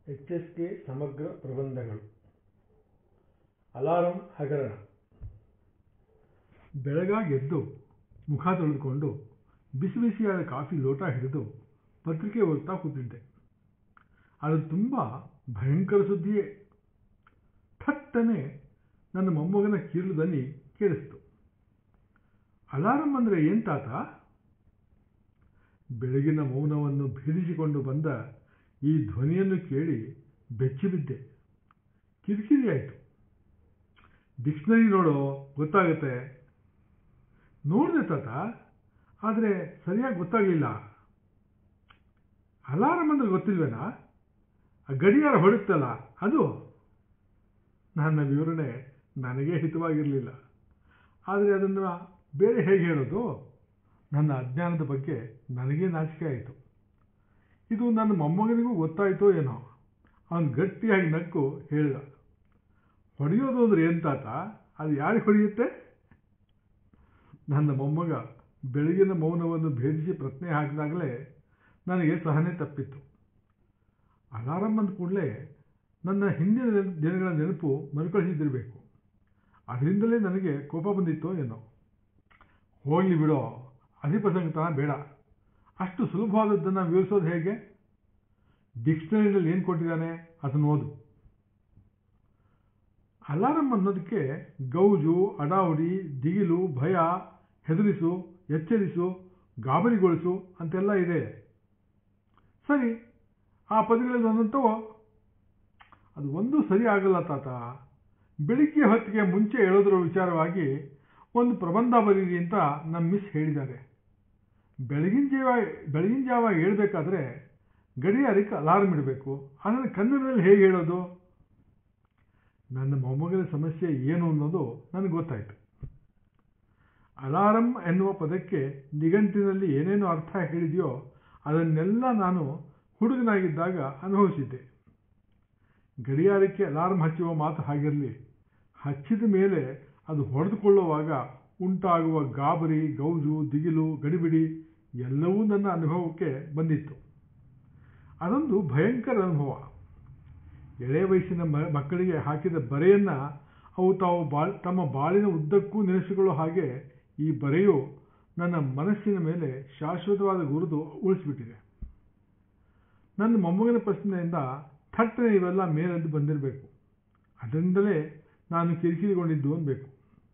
H S K ಸಮಗ್ರ ಪ್ರಬಂಧಗಳು alarm ಹಗರಣ ಬೆಳಗಾಗಿ ಎದ್ದು ಮುಖ ತೊಳೆದುಕೊಂಡು ಬಿಸಿ ಬಿಸಿಯಾದ ಕಾಫಿ ಲೋಟ ಹಿಡಿದು ಪತ್ರಿಕೆ ಓದ್ತಾ ಕೂತಿದ್ದೆ ಅದು ತುಂಬ ಭಯಂಕರ ಸುದ್ದಿಯೇ ಥಟ್ಟನೆ ನನ್ನ ಮೊಮ್ಮಗನ ಕೀರ್ಲು ದನಿ ಕೇಳಿಸ್ತು ಅಲಾರಂ ಅಂದರೆ ಏನು ತಾತ ಬೆಳಗಿನ ಮೌನವನ್ನು ಭೇದಿಸಿಕೊಂಡು ಬಂದ ಈ ಧ್ವನಿಯನ್ನು ಕೇಳಿ ಬೆಚ್ಚಿಬಿದ್ದೆ ಕಿರಿಕಿರಿ ಆಯಿತು ಡಿಕ್ಷನರಿ ನೋಡೋ ಗೊತ್ತಾಗುತ್ತೆ ನೋಡಿದೆ ತಾತ ಆದರೆ ಸರಿಯಾಗಿ ಗೊತ್ತಾಗಲಿಲ್ಲ ಅಲಾರಂ ಅಂದ್ರೆ ಗೊತ್ತಿಲ್ವೇನಾ ಆ ಗಡಿಯಾರ ಹೊಡುತ್ತಲ್ಲ ಅದು ನನ್ನ ವಿವರಣೆ ನನಗೇ ಹಿತವಾಗಿರಲಿಲ್ಲ ಆದರೆ ಅದನ್ನು ಬೇರೆ ಹೇಗೆ ಹೇಳೋದು ನನ್ನ ಅಜ್ಞಾನದ ಬಗ್ಗೆ ನನಗೇ ನಾಚಿಕೆ ಆಯಿತು ಇದು ನನ್ನ ಮೊಮ್ಮಗನಿಗೂ ಗೊತ್ತಾಯಿತೋ ಏನೋ ಅವನು ಗಟ್ಟಿಯಾಗಿ ನಕ್ಕು ಹೇಳಿದ ಹೊಡೆಯೋದು ಅಂದ್ರೆ ಏನು ತಾತ ಅದು ಯಾರಿಗೆ ಹೊಡೆಯುತ್ತೆ ನನ್ನ ಮೊಮ್ಮಗ ಬೆಳಗಿನ ಮೌನವನ್ನು ಭೇದಿಸಿ ಪ್ರಶ್ನೆ ಹಾಕಿದಾಗಲೇ ನನಗೆ ಸಹನೆ ತಪ್ಪಿತ್ತು ಅಲಾರಂ ಅಂದ ಕೂಡಲೇ ನನ್ನ ಹಿಂದಿನ ದಿನಗಳ ನೆನಪು ಮರುಕಳಿಸಿದ್ದಿರಬೇಕು ಅದರಿಂದಲೇ ನನಗೆ ಕೋಪ ಬಂದಿತ್ತೋ ಏನೋ ಹೋಗಲಿ ಬಿಡೋ ಅಧಿಪ್ರಸಂಗತನ ಬೇಡ ಅಷ್ಟು ಸುಲಭವಾದದ್ದನ್ನು ವಿವರಿಸೋದು ಹೇಗೆ ಡಿಕ್ಷನರಿನಲ್ಲಿ ಏನು ಕೊಟ್ಟಿದ್ದಾನೆ ಅದನ್ನು ಓದು ಅಲಾರಂ ಅನ್ನೋದಕ್ಕೆ ಗೌಜು ಅಡಾವಡಿ ದಿಗಿಲು ಭಯ ಹೆದರಿಸು ಎಚ್ಚರಿಸು ಗಾಬರಿಗೊಳಿಸು ಅಂತೆಲ್ಲ ಇದೆ ಸರಿ ಆ ಪದಗಳಲ್ಲಿ ಒಂದಂತವೋ ಅದು ಒಂದೂ ಸರಿ ಆಗಲ್ಲ ತಾತ ಬೆಳಿಗ್ಗೆ ಹೊತ್ತಿಗೆ ಮುಂಚೆ ಹೇಳೋದ್ರ ವಿಚಾರವಾಗಿ ಒಂದು ಪ್ರಬಂಧ ಬರೀರಿ ಅಂತ ನಮ್ಮ ಮಿಸ್ ಹೇಳಿದ್ದಾರೆ ಬೆಳಗಿನ ಜಾವ ಬೆಳಗಿನ ಜಾವ ಹೇಳ್ಬೇಕಾದ್ರೆ ಗಡಿಯಾರಕ್ಕೆ ಅಲಾರ್ಮ್ ಇಡಬೇಕು ಅದನ್ನು ಕನ್ನಡದಲ್ಲಿ ಹೇಗೆ ಹೇಳೋದು ನನ್ನ ಮೊಮ್ಮಗನ ಸಮಸ್ಯೆ ಏನು ಅನ್ನೋದು ನನಗೆ ಗೊತ್ತಾಯಿತು ಅಲಾರಂ ಎನ್ನುವ ಪದಕ್ಕೆ ನಿಘಂಟಿನಲ್ಲಿ ಏನೇನು ಅರ್ಥ ಹೇಳಿದೆಯೋ ಅದನ್ನೆಲ್ಲ ನಾನು ಹುಡುಗನಾಗಿದ್ದಾಗ ಅನುಭವಿಸಿದ್ದೆ ಗಡಿಯಾರಕ್ಕೆ ಅಲಾರ್ಮ್ ಹಚ್ಚುವ ಮಾತು ಹಾಗಿರಲಿ ಹಚ್ಚಿದ ಮೇಲೆ ಅದು ಹೊಡೆದುಕೊಳ್ಳುವಾಗ ಉಂಟಾಗುವ ಗಾಬರಿ ಗೌಜು ದಿಗಿಲು ಗಡಿಬಿಡಿ ಎಲ್ಲವೂ ನನ್ನ ಅನುಭವಕ್ಕೆ ಬಂದಿತ್ತು ಅದೊಂದು ಭಯಂಕರ ಅನುಭವ ಎಳೆ ವಯಸ್ಸಿನ ಮಕ್ಕಳಿಗೆ ಹಾಕಿದ ಬರೆಯನ್ನು ಅವು ತಾವು ಬಾಳ್ ತಮ್ಮ ಬಾಳಿನ ಉದ್ದಕ್ಕೂ ನೆನೆಸಿಕೊಳ್ಳೋ ಹಾಗೆ ಈ ಬರೆಯು ನನ್ನ ಮನಸ್ಸಿನ ಮೇಲೆ ಶಾಶ್ವತವಾದ ಗುರುತು ಉಳಿಸಿಬಿಟ್ಟಿದೆ ನನ್ನ ಮೊಮ್ಮಗನ ಪ್ರಶ್ನೆಯಿಂದ ಥಟ್ಟನೆ ಇವೆಲ್ಲ ಮೇಲೆದ್ದು ಬಂದಿರಬೇಕು ಅದರಿಂದಲೇ ನಾನು ಕಿರಿಕಿರಿಗೊಂಡಿದ್ದು ಅನ್ಬೇಕು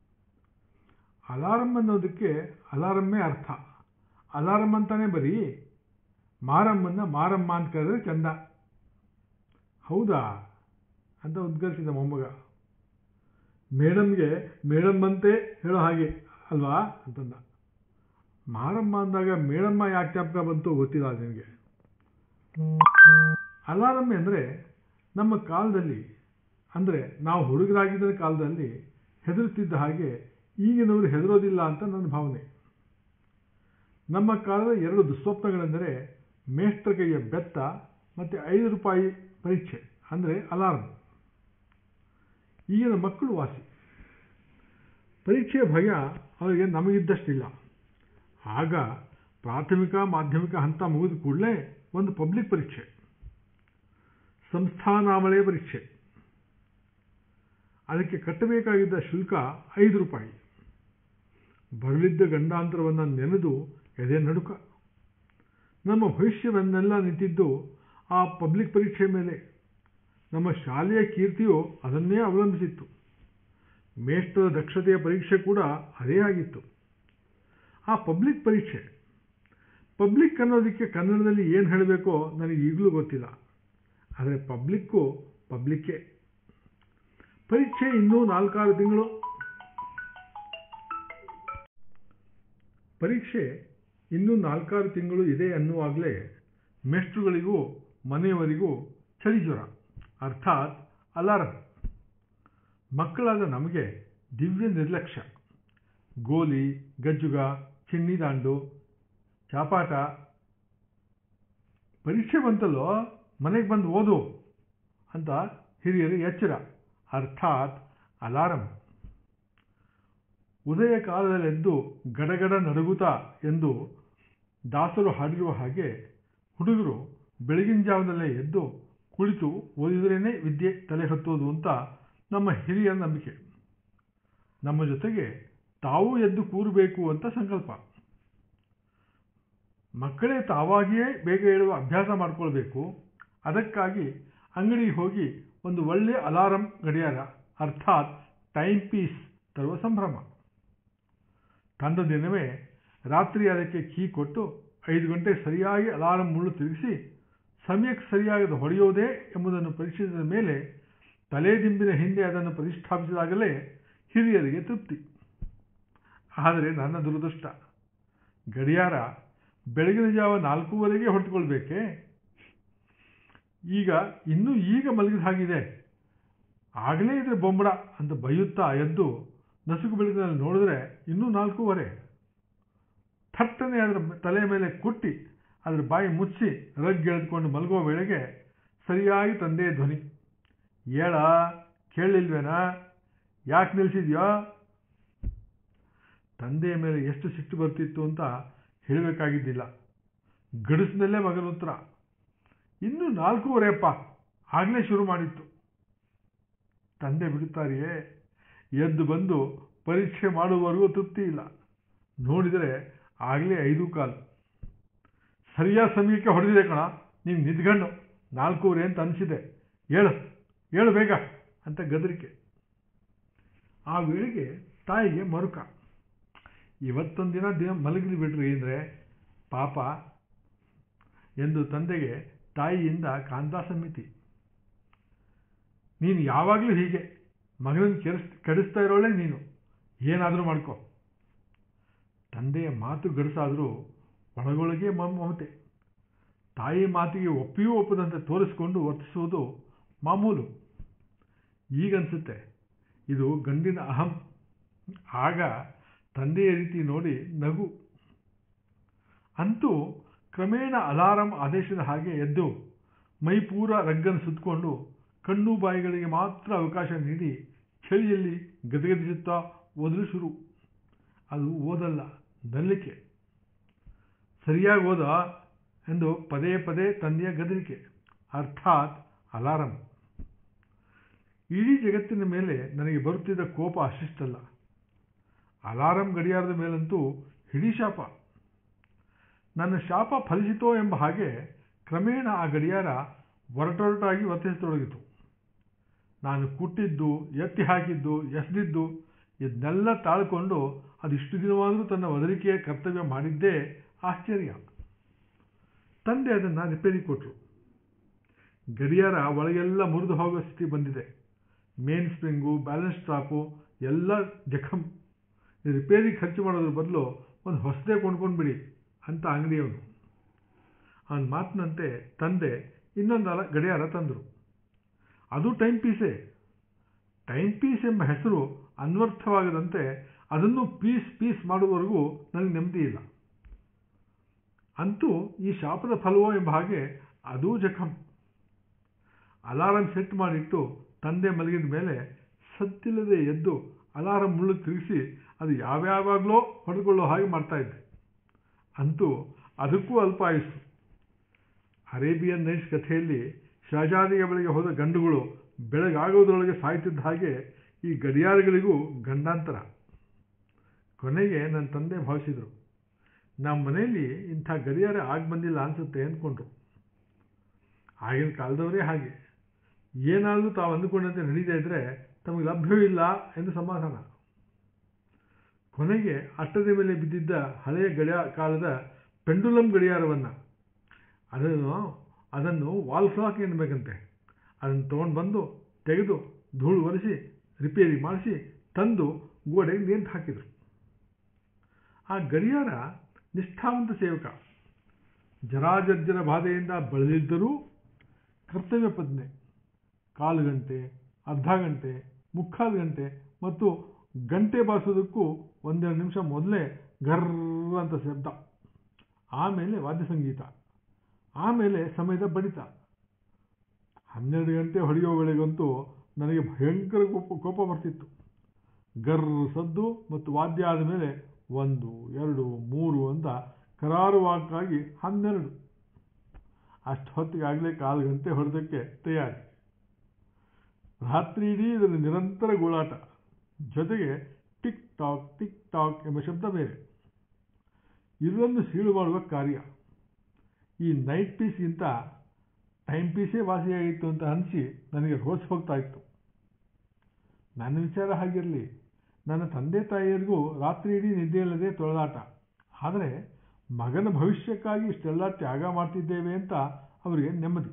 ಅಲಾರಂ ಅನ್ನೋದಕ್ಕೆ ಅಲಾರಮ್ಮೇ ಅರ್ಥ ಅಲಾರಂ ಅಂತಾನೆ ಬರೀ ಮಾರಮ್ಮನ್ನ ಮಾರಮ್ಮ ಅಂತ ಕರೆದ್ರೆ ಚಂದ ಹೌದಾ ಅಂತ ಉದ್ಗರಿಸಿದ ಮೊಮ್ಮಗ ಮೇಡಮ್ಗೆ ಮೇಡಮ್ ಅಂತೆ ಹೇಳೋ ಹಾಗೆ ಅಲ್ವಾ ಅಂತಂದ ಮಾರಮ್ಮ ಅಂದಾಗ ಮೇಡಮ್ಮ ಯಾಕೆ ಜ್ಞಾಪಕ ಬಂತು ಗೊತ್ತಿಲ್ಲ ನಿನಗೆ ಅಲಾರಮ್ಮೆ ಅಂದರೆ ನಮ್ಮ ಕಾಲದಲ್ಲಿ ಅಂದರೆ ನಾವು ಹುಡುಗರಾಗಿದ್ದ ಕಾಲದಲ್ಲಿ ಹೆದರುತ್ತಿದ್ದ ಹಾಗೆ ಈಗಿನವರು ಹೆದರೋದಿಲ್ಲ ಅಂತ ನನ್ನ ಭಾವನೆ ನಮ್ಮ ಕಾಲದ ಎರಡು ದುಸ್ವಪ್ನಗಳೆಂದರೆ ಮೇಷ್ಟ್ರ ಕೈಯ ಬೆತ್ತ ಮತ್ತು ಐದು ರೂಪಾಯಿ ಪರೀಕ್ಷೆ ಅಂದರೆ ಅಲಾರ್ಮ್ ಈಗಿನ ಮಕ್ಕಳು ವಾಸಿ ಪರೀಕ್ಷೆಯ ಭಯ ಅವರಿಗೆ ನಮಗಿದ್ದಷ್ಟಿಲ್ಲ ಆಗ ಪ್ರಾಥಮಿಕ ಮಾಧ್ಯಮಿಕ ಹಂತ ಮುಗಿದ ಕೂಡಲೇ ಒಂದು ಪಬ್ಲಿಕ್ ಪರೀಕ್ಷೆ ಸಂಸ್ಥಾನಾಮಳೆಯ ಪರೀಕ್ಷೆ ಅದಕ್ಕೆ ಕಟ್ಟಬೇಕಾಗಿದ್ದ ಶುಲ್ಕ ಐದು ರೂಪಾಯಿ ಬರಲಿದ್ದ ಗಂಡಾಂತರವನ್ನು ನೆನೆದು ಎದೆ ನಡುಕ ನಮ್ಮ ಭವಿಷ್ಯವನ್ನೆಲ್ಲ ನಿಂತಿದ್ದು ಆ ಪಬ್ಲಿಕ್ ಪರೀಕ್ಷೆ ಮೇಲೆ ನಮ್ಮ ಶಾಲೆಯ ಕೀರ್ತಿಯು ಅದನ್ನೇ ಅವಲಂಬಿಸಿತ್ತು ಮೇಷ್ಟ್ರ ದಕ್ಷತೆಯ ಪರೀಕ್ಷೆ ಕೂಡ ಅದೇ ಆಗಿತ್ತು ಆ ಪಬ್ಲಿಕ್ ಪರೀಕ್ಷೆ ಪಬ್ಲಿಕ್ ಅನ್ನೋದಕ್ಕೆ ಕನ್ನಡದಲ್ಲಿ ಏನು ಹೇಳಬೇಕೋ ನನಗೆ ಈಗಲೂ ಗೊತ್ತಿಲ್ಲ ಆದರೆ ಪಬ್ಲಿಕ್ಕು ಪಬ್ಲಿಕ್ಕೇ ಪರೀಕ್ಷೆ ಇನ್ನೂ ನಾಲ್ಕಾರು ತಿಂಗಳು ಪರೀಕ್ಷೆ ಇನ್ನೂ ನಾಲ್ಕಾರು ತಿಂಗಳು ಇದೆ ಅನ್ನುವಾಗಲೇ ಮೆಸ್ಟ್ರುಗಳಿಗೂ ಮನೆಯವರಿಗೂ ಚಳಿ ಜ್ವರ ಅರ್ಥಾತ್ ಅಲಾರಂ ಮಕ್ಕಳಾದ ನಮಗೆ ದಿವ್ಯ ನಿರ್ಲಕ್ಷ್ಯ ಗೋಲಿ ಗಜ್ಜುಗ ಚಿನ್ನಿದಾಂಡು ಚಾಪಾಟ ಪರೀಕ್ಷೆ ಬಂತಲ್ಲೋ ಮನೆಗೆ ಬಂದು ಓದು ಅಂತ ಹಿರಿಯರು ಎಚ್ಚರ ಅರ್ಥಾತ್ ಅಲಾರಂ ಉದಯ ಕಾಲದಲ್ಲೆದ್ದು ಗಡಗಡ ನಡುಗುತ್ತಾ ಎಂದು ದಾಸರು ಹಾಡಿರುವ ಹಾಗೆ ಹುಡುಗರು ಬೆಳಗಿನ ಜಾವದಲ್ಲೇ ಎದ್ದು ಕುಳಿತು ಓದಿದ್ರೇನೆ ವಿದ್ಯೆ ತಲೆ ಹತ್ತೋದು ಅಂತ ನಮ್ಮ ಹಿರಿಯರ ನಂಬಿಕೆ ನಮ್ಮ ಜೊತೆಗೆ ತಾವು ಎದ್ದು ಕೂರಬೇಕು ಅಂತ ಸಂಕಲ್ಪ ಮಕ್ಕಳೇ ತಾವಾಗಿಯೇ ಬೇಗ ಹೇಳುವ ಅಭ್ಯಾಸ ಮಾಡ್ಕೊಳ್ಬೇಕು ಅದಕ್ಕಾಗಿ ಅಂಗಡಿಗೆ ಹೋಗಿ ಒಂದು ಒಳ್ಳೆ ಅಲಾರಂ ಗಡಿಯಾರ ಅರ್ಥಾತ್ ಟೈಮ್ ಪೀಸ್ ತರುವ ಸಂಭ್ರಮ ತಂದ ದಿನವೇ ರಾತ್ರಿ ಅದಕ್ಕೆ ಕೀ ಕೊಟ್ಟು ಐದು ಗಂಟೆ ಸರಿಯಾಗಿ ಅಲಾರಂ ಮುಳ್ಳು ತಿರುಗಿಸಿ ಸಮಯಕ್ಕೆ ಸರಿಯಾಗಿ ಹೊಡೆಯುವುದೇ ಎಂಬುದನ್ನು ಪರೀಕ್ಷಿಸಿದ ಮೇಲೆ ತಲೆದಿಂಬಿನ ಹಿಂದೆ ಅದನ್ನು ಪ್ರತಿಷ್ಠಾಪಿಸಿದಾಗಲೇ ಹಿರಿಯರಿಗೆ ತೃಪ್ತಿ ಆದರೆ ನನ್ನ ದುರದೃಷ್ಟ ಗಡಿಯಾರ ಬೆಳಗಿನ ಜಾವ ನಾಲ್ಕೂವರೆಗೆ ಹೊಡೆದುಕೊಳ್ಬೇಕೆ ಈಗ ಇನ್ನೂ ಈಗ ಮಲಗಿದ ಹಾಗಿದೆ ಆಗಲೇ ಇದ್ರೆ ಬೊಂಬಡ ಅಂತ ಬೈಯುತ್ತಾ ಎದ್ದು ನಸುಕು ಬೆಳಕಿನಲ್ಲಿ ನೋಡಿದ್ರೆ ಇನ್ನೂ ನಾಲ್ಕೂವರೆ ಥಟ್ಟನೆ ಅದರ ತಲೆ ಮೇಲೆ ಕುಟ್ಟಿ ಅದರ ಬಾಯಿ ಮುಚ್ಚಿ ರಗ್ ಎಳೆದುಕೊಂಡು ಮಲಗುವ ವೇಳೆಗೆ ಸರಿಯಾಗಿ ತಂದೆಯ ಧ್ವನಿ ಏಳ ಕೇಳಲಿಲ್ವೇನಾ ಯಾಕೆ ನಿಲ್ಸಿದ್ಯೋ ತಂದೆಯ ಮೇಲೆ ಎಷ್ಟು ಸಿಟ್ಟು ಬರ್ತಿತ್ತು ಅಂತ ಹೇಳಬೇಕಾಗಿದ್ದಿಲ್ಲ ಗಡಿಸಿನಲ್ಲೇ ಮಗನ ಉತ್ತರ ಇನ್ನೂ ನಾಲ್ಕೂವರೆಯಪ್ಪ ಆಗಲೇ ಶುರು ಮಾಡಿತ್ತು ತಂದೆ ಬಿಡುತ್ತಾರೆಯೇ ಎದ್ದು ಬಂದು ಪರೀಕ್ಷೆ ಮಾಡುವವರೆಗೂ ತೃಪ್ತಿ ಇಲ್ಲ ನೋಡಿದರೆ ಆಗಲೇ ಐದು ಕಾಲು ಸರಿಯಾದ ಸಮಯಕ್ಕೆ ಹೊಡೆದಿದೆ ಕಣ ನೀವು ನಿದ್ಗಣ್ಣು ನಾಲ್ಕೂವರೆ ಅಂತ ಅನಿಸಿದೆ ಹೇಳು ಹೇಳು ಬೇಗ ಅಂತ ಗದರಿಕೆ ಆ ವೇಳೆಗೆ ತಾಯಿಗೆ ಮರುಕ ಇವತ್ತೊಂದು ದಿನ ದಿನ ಮಲಗಲಿ ಬಿಡ್ರಿ ಅಂದರೆ ಪಾಪ ಎಂದು ತಂದೆಗೆ ತಾಯಿಯಿಂದ ಕಾಂತಾ ಸಮಿತಿ ನೀನು ಯಾವಾಗಲೂ ಹೀಗೆ ಮಗನನ್ನು ಕೆಡಿಸ್ ಕೆಡಿಸ್ತಾ ಇರೋಳೆ ನೀನು ಏನಾದರೂ ಮಾಡ್ಕೋ ತಂದೆಯ ಮಾತು ಗಡಸಾದರೂ ಒಳಗೊಳಗೆ ಮಮತೆ ತಾಯಿ ಮಾತಿಗೆ ಒಪ್ಪಿಯೂ ಒಪ್ಪದಂತೆ ತೋರಿಸಿಕೊಂಡು ವರ್ತಿಸುವುದು ಮಾಮೂಲು ಈಗನ್ಸುತ್ತೆ ಇದು ಗಂಡಿನ ಅಹಂ ಆಗ ತಂದೆಯ ರೀತಿ ನೋಡಿ ನಗು ಅಂತೂ ಕ್ರಮೇಣ ಅಲಾರಂ ಆದೇಶದ ಹಾಗೆ ಎದ್ದು ಮೈಪೂರ ರಗ್ಗನ್ನು ಸುತ್ತಕೊಂಡು ಕಣ್ಣು ಬಾಯಿಗಳಿಗೆ ಮಾತ್ರ ಅವಕಾಶ ನೀಡಿ ಚಳಿಯಲ್ಲಿ ಗದಗದಿಸುತ್ತಾ ಓದಲು ಶುರು ಅದು ಓದಲ್ಲ ನಲ್ಲಿಕೆ ಸರಿಯಾಗಿ ಓದ ಎಂದು ಪದೇ ಪದೇ ತಂದೆಯ ಗದರಿಕೆ ಅರ್ಥಾತ್ ಅಲಾರಂ ಇಡೀ ಜಗತ್ತಿನ ಮೇಲೆ ನನಗೆ ಬರುತ್ತಿದ್ದ ಕೋಪ ಅಷ್ಟಿಷ್ಟಲ್ಲ ಅಲಾರಂ ಗಡಿಯಾರದ ಮೇಲಂತೂ ಹಿಡಿ ಶಾಪ ನನ್ನ ಶಾಪ ಫಲಿಸಿತೋ ಎಂಬ ಹಾಗೆ ಕ್ರಮೇಣ ಆ ಗಡಿಯಾರ ಒರಟೊರಟಾಗಿ ವರ್ತಿಸತೊಡಗಿತು ನಾನು ಕುಟ್ಟಿದ್ದು ಎತ್ತಿ ಹಾಕಿದ್ದು ಎಸೆದಿದ್ದು ಇದನ್ನೆಲ್ಲ ತಾಳ್ಕೊಂಡು ಅದಿಷ್ಟು ದಿನವಾದರೂ ತನ್ನ ಒದರಿಕೆಯ ಕರ್ತವ್ಯ ಮಾಡಿದ್ದೇ ಆಶ್ಚರ್ಯ ತಂದೆ ಅದನ್ನು ರಿಪೇರಿ ಕೊಟ್ಟರು ಗಡಿಯಾರ ಒಳಗೆಲ್ಲ ಮುರಿದು ಹೋಗುವ ಸ್ಥಿತಿ ಬಂದಿದೆ ಮೇನ್ ಸ್ಪ್ರಿಂಗು ಬ್ಯಾಲೆನ್ಸ್ ಸ್ಟಾಪು ಎಲ್ಲ ಜಖಂ ರಿಪೇರಿ ಖರ್ಚು ಮಾಡೋದ್ರ ಬದಲು ಒಂದು ಹೊಸದೇ ಕೊಂಡ್ಕೊಂಡ್ಬಿಡಿ ಅಂತ ಅಂಗಡಿಯವನು ಅವನ ಮಾತಿನಂತೆ ತಂದೆ ಇನ್ನೊಂದು ಅಲ ಗಡಿಯಾರ ತಂದರು ಅದು ಟೈಮ್ ಪೀಸೇ ಟೈಮ್ ಪೀಸ್ ಎಂಬ ಹೆಸರು ಅನ್ವರ್ಥವಾಗದಂತೆ ಅದನ್ನು ಪೀಸ್ ಪೀಸ್ ಮಾಡುವವರೆಗೂ ನನಗೆ ನೆಮ್ಮದಿ ಇಲ್ಲ ಅಂತೂ ಈ ಶಾಪದ ಫಲವೋ ಎಂಬ ಹಾಗೆ ಅದೂ ಜಖಂ ಅಲಾರಂ ಸೆಟ್ ಮಾಡಿಟ್ಟು ತಂದೆ ಮಲಗಿದ ಮೇಲೆ ಸದ್ದಿಲ್ಲದೆ ಎದ್ದು ಅಲಾರಂ ಮುಳ್ಳು ತಿರುಗಿಸಿ ಅದು ಯಾವ್ಯಾವಾಗಲೋ ಹೊಡೆದುಕೊಳ್ಳೋ ಹಾಗೆ ಮಾಡ್ತಾ ಇದ್ದೆ ಅಂತೂ ಅದಕ್ಕೂ ಅಲ್ಪ ಆಯುಸ್ಸು ಅರೇಬಿಯನ್ ನೈಟ್ಸ್ ಕಥೆಯಲ್ಲಿ ಶಹಜಾದಿಯ ಬಳಿಗೆ ಹೋದ ಗಂಡುಗಳು ಬೆಳಗಾಗೋದ್ರೊಳಗೆ ಸಾಯ್ತಿದ್ದ ಹಾಗೆ ಈ ಗಡಿಯಾರಗಳಿಗೂ ಗಂಡಾಂತರ ಕೊನೆಗೆ ನನ್ನ ತಂದೆ ಭಾವಿಸಿದರು ನಮ್ಮ ಮನೆಯಲ್ಲಿ ಇಂಥ ಗಡಿಯಾರ ಆಗಿ ಬಂದಿಲ್ಲ ಅನಿಸುತ್ತೆ ಅಂದ್ಕೊಂಡ್ರು ಆಗಿನ ಕಾಲದವರೇ ಹಾಗೆ ಏನಾದರೂ ತಾವು ಅಂದುಕೊಂಡಂತೆ ನಡೀತಾ ಇದ್ದರೆ ತಮಗೆ ಲಭ್ಯವಿಲ್ಲ ಎಂದು ಸಮಾಧಾನ ಕೊನೆಗೆ ಅಟ್ಟದ ಮೇಲೆ ಬಿದ್ದಿದ್ದ ಹಳೆಯ ಗಡಿಯ ಕಾಲದ ಪೆಂಡುಲಂ ಗಡಿಯಾರವನ್ನು ಅದನ್ನು ಅದನ್ನು ವಾಲ್ ಕ್ಲಾಕ್ ಎನ್ನಬೇಕಂತೆ ಅದನ್ನು ತೊಗೊಂಡು ಬಂದು ತೆಗೆದು ಧೂಳು ಒರೆಸಿ ರಿಪೇರಿ ಮಾಡಿಸಿ ತಂದು ಗೋಡೆಗೆ ನೇತು ಹಾಕಿದರು ಆ ಗಡಿಯಾರ ನಿಷ್ಠಾವಂತ ಸೇವಕ ಜರಾಜರ್ಜರ ಬಾಧೆಯಿಂದ ಬಳಲಿದ್ದರೂ ಕರ್ತವ್ಯ ಪದ್ನೆ ಕಾಲು ಗಂಟೆ ಅರ್ಧ ಗಂಟೆ ಮುಕ್ಕಾಲು ಗಂಟೆ ಮತ್ತು ಗಂಟೆ ಬಾರಿಸೋದಕ್ಕೂ ಒಂದೆರಡು ನಿಮಿಷ ಮೊದಲೇ ಗರ್ರ ಅಂತ ಶಬ್ದ ಆಮೇಲೆ ವಾದ್ಯ ಸಂಗೀತ ಆಮೇಲೆ ಸಮಯದ ಬಡಿತ ಹನ್ನೆರಡು ಗಂಟೆ ಹೊಡೆಯೋ ವೇಳೆಗಂತೂ ನನಗೆ ಭಯಂಕರ ಕೋಪ ಕೋಪ ಬರ್ತಿತ್ತು ಗರ್ ಸದ್ದು ಮತ್ತು ವಾದ್ಯ ಆದಮೇಲೆ ಒಂದು ಎರಡು ಮೂರು ಅಂತ ಕರಾರುವಾಕ್ಕಾಗಿ ಹನ್ನೆರಡು ಅಷ್ಟು ಹೊತ್ತಿಗಾಗಲೇ ಕಾಲು ಗಂಟೆ ಹೊಡೆದಕ್ಕೆ ತಯಾರಿ ರಾತ್ರಿ ಇಡೀ ಇದರ ನಿರಂತರ ಗೋಳಾಟ ಜೊತೆಗೆ ಟಿಕ್ ಟಾಕ್ ಟಿಕ್ ಟಾಕ್ ಎಂಬ ಶಬ್ದ ಬೇರೆ ಇದೊಂದು ಸೀಳು ಮಾಡುವ ಕಾರ್ಯ ಈ ನೈಟ್ ಪೀಸ್ಗಿಂತ ಟೈಮ್ ಪೀಸೇ ವಾಸಿಯಾಗಿತ್ತು ಅಂತ ಅನಿಸಿ ನನಗೆ ರೋಸ್ ಹೋಗ್ತಾ ಇತ್ತು ನನ್ನ ವಿಚಾರ ಹಾಗಿರಲಿ ನನ್ನ ತಂದೆ ತಾಯಿಯರಿಗೂ ರಾತ್ರಿ ಇಡೀ ನಿದ್ದೆಯಿಲ್ಲದೆ ತೊಳೆದಾಟ ಆದರೆ ಮಗನ ಭವಿಷ್ಯಕ್ಕಾಗಿ ಇಷ್ಟೆಲ್ಲ ತ್ಯಾಗ ಮಾಡ್ತಿದ್ದೇವೆ ಅಂತ ಅವರಿಗೆ ನೆಮ್ಮದಿ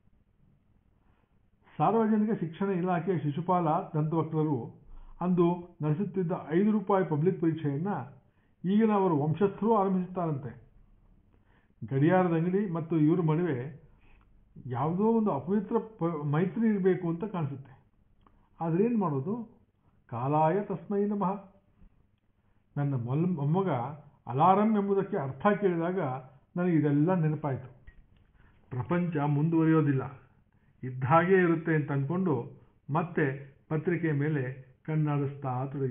ಸಾರ್ವಜನಿಕ ಶಿಕ್ಷಣ ಇಲಾಖೆಯ ಶಿಶುಪಾಲ ದಂತವಕ್ರರು ಅಂದು ನಡೆಸುತ್ತಿದ್ದ ಐದು ರೂಪಾಯಿ ಪಬ್ಲಿಕ್ ಪರೀಕ್ಷೆಯನ್ನು ಈಗಿನ ಅವರ ವಂಶಸ್ಥರು ಆರಂಭಿಸುತ್ತಾರಂತೆ ಗಡಿಯಾರದ ಅಂಗಡಿ ಮತ್ತು ಇವ್ರ ನಡುವೆ ಯಾವುದೋ ಒಂದು ಅಪವಿತ್ರ ಪ ಮೈತ್ರಿ ಇರಬೇಕು ಅಂತ ಕಾಣಿಸುತ್ತೆ ಆದರೆ ಏನು ಮಾಡೋದು ಕಾಲಾಯ ತಸ್ಮೈ ನಮಃ ನನ್ನ ಮೊಲ್ ಮೊಮ್ಮಗ ಅಲಾರಂ ಎಂಬುದಕ್ಕೆ ಅರ್ಥ ಕೇಳಿದಾಗ ನನಗೆ ಇದೆಲ್ಲ ನೆನಪಾಯಿತು ಪ್ರಪಂಚ ಮುಂದುವರಿಯೋದಿಲ್ಲ ಇದ್ದ ಹಾಗೇ ಇರುತ್ತೆ ಅಂತ ಅಂದ್ಕೊಂಡು ಮತ್ತೆ ಪತ್ರಿಕೆ ಮೇಲೆ ಕಣ್ಣಾಡಿಸ್ತಾ ತೊಡಗಿ